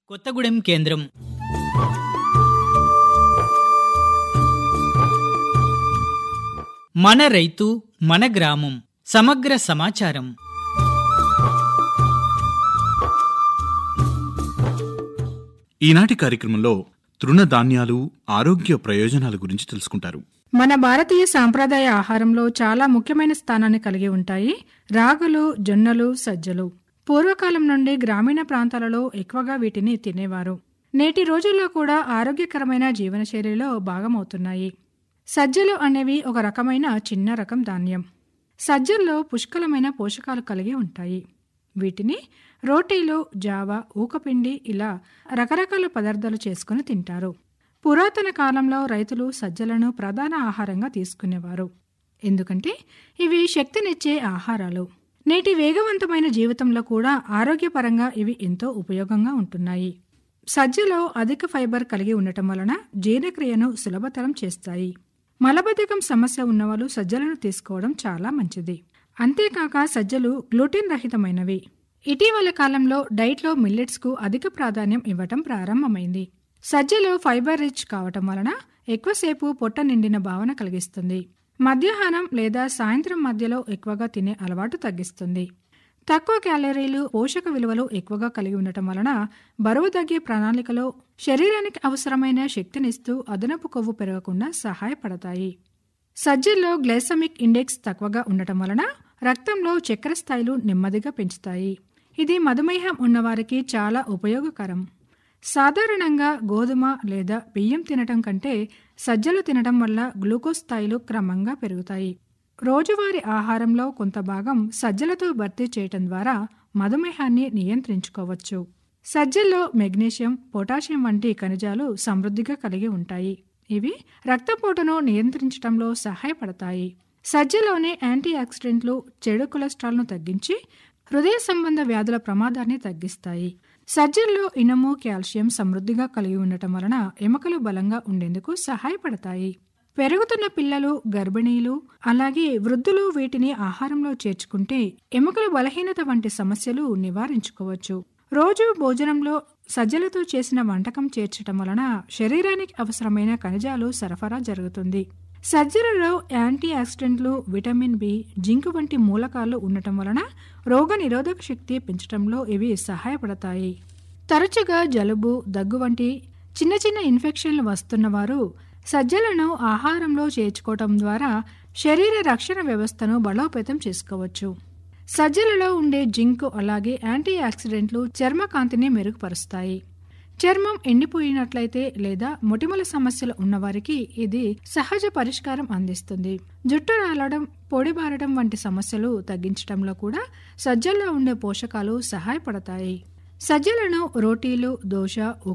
కొత్తగూడెం కేంద్రం మన రైతు మన గ్రామం సమగ్ర సమాచారం ఈనాటి కార్యక్రమంలో తృణధాన్యాలు ఆరోగ్య ప్రయోజనాల గురించి తెలుసుకుంటారు మన భారతీయ సాంప్రదాయ ఆహారంలో చాలా ముఖ్యమైన స్థానాన్ని కలిగి ఉంటాయి రాగులు జొన్నలు సజ్జలు పూర్వకాలం నుండి గ్రామీణ ప్రాంతాలలో ఎక్కువగా వీటిని తినేవారు నేటి రోజుల్లో కూడా ఆరోగ్యకరమైన జీవనశైలిలో భాగమవుతున్నాయి సజ్జలు అనేవి ఒక రకమైన చిన్న రకం ధాన్యం సజ్జల్లో పుష్కలమైన పోషకాలు కలిగి ఉంటాయి వీటిని రోటీలు జావ ఊకపిండి ఇలా రకరకాల పదార్థాలు చేసుకుని తింటారు పురాతన కాలంలో రైతులు సజ్జలను ప్రధాన ఆహారంగా తీసుకునేవారు ఎందుకంటే ఇవి శక్తినిచ్చే ఆహారాలు నేటి వేగవంతమైన జీవితంలో కూడా ఆరోగ్యపరంగా ఇవి ఎంతో ఉపయోగంగా ఉంటున్నాయి సజ్జలో అధిక ఫైబర్ కలిగి ఉండటం వలన జీర్ణక్రియను సులభతరం చేస్తాయి మలబద్ధకం సమస్య ఉన్నవాళ్ళు సజ్జలను తీసుకోవడం చాలా మంచిది అంతేకాక సజ్జలు గ్లూటెన్ రహితమైనవి ఇటీవల కాలంలో డైట్లో మిల్లెట్స్ కు అధిక ప్రాధాన్యం ఇవ్వటం ప్రారంభమైంది సజ్జలు ఫైబర్ రిచ్ కావటం వలన ఎక్కువసేపు పొట్ట నిండిన భావన కలిగిస్తుంది మధ్యాహ్నం లేదా సాయంత్రం మధ్యలో ఎక్కువగా తినే అలవాటు తగ్గిస్తుంది తక్కువ క్యాలరీలు పోషక విలువలు ఎక్కువగా కలిగి ఉండటం వలన బరువు తగ్గే ప్రణాళికలో శరీరానికి అవసరమైన శక్తినిస్తూ అదనపు కొవ్వు పెరగకుండా సహాయపడతాయి సజ్జల్లో గ్లైసమిక్ ఇండెక్స్ తక్కువగా ఉండటం వలన రక్తంలో చక్కెర స్థాయిలు నెమ్మదిగా పెంచుతాయి ఇది మధుమేహం ఉన్నవారికి చాలా ఉపయోగకరం సాధారణంగా గోధుమ లేదా బియ్యం తినటం కంటే సజ్జలు తినడం వల్ల గ్లూకోజ్ స్థాయిలు క్రమంగా పెరుగుతాయి రోజువారీ ఆహారంలో కొంత భాగం సజ్జలతో భర్తీ చేయటం ద్వారా మధుమేహాన్ని నియంత్రించుకోవచ్చు సజ్జల్లో మెగ్నీషియం పొటాషియం వంటి ఖనిజాలు సమృద్ధిగా కలిగి ఉంటాయి ఇవి రక్తపోటును నియంత్రించడంలో సహాయపడతాయి సజ్జలోని యాంటీ ఆక్సిడెంట్లు చెడు కొలెస్ట్రాల్ను తగ్గించి హృదయ సంబంధ వ్యాధుల ప్రమాదాన్ని తగ్గిస్తాయి సజ్జల్లో ఇనుము కాల్షియం సమృద్ధిగా కలిగి ఉండటం వలన ఎముకలు బలంగా ఉండేందుకు సహాయపడతాయి పెరుగుతున్న పిల్లలు గర్భిణీలు అలాగే వృద్ధులు వీటిని ఆహారంలో చేర్చుకుంటే ఎముకల బలహీనత వంటి సమస్యలు నివారించుకోవచ్చు రోజు భోజనంలో సజ్జలతో చేసిన వంటకం చేర్చటం వలన శరీరానికి అవసరమైన ఖనిజాలు సరఫరా జరుగుతుంది సజ్జలలో యాంటీ ఆక్సిడెంట్లు విటమిన్ బి జింక్ వంటి మూలకాలు ఉండటం వలన రోగ నిరోధక శక్తి పెంచడంలో ఇవి సహాయపడతాయి తరచుగా జలుబు దగ్గు వంటి చిన్న చిన్న ఇన్ఫెక్షన్లు వస్తున్న వారు సజ్జలను ఆహారంలో చేర్చుకోవటం ద్వారా శరీర రక్షణ వ్యవస్థను బలోపేతం చేసుకోవచ్చు సజ్జలలో ఉండే జింక్ అలాగే యాంటీ ఆక్సిడెంట్లు చర్మ కాంతిని మెరుగుపరుస్తాయి చర్మం ఎండిపోయినట్లయితే లేదా మొటిమల సమస్యలు ఉన్నవారికి ఇది సహజ పరిష్కారం అందిస్తుంది జుట్టు రాలడం పొడిబారడం వంటి సమస్యలు తగ్గించడంలో కూడా సజ్జల్లో ఉండే పోషకాలు సహాయపడతాయి సజ్జలను రోటీలు దోశ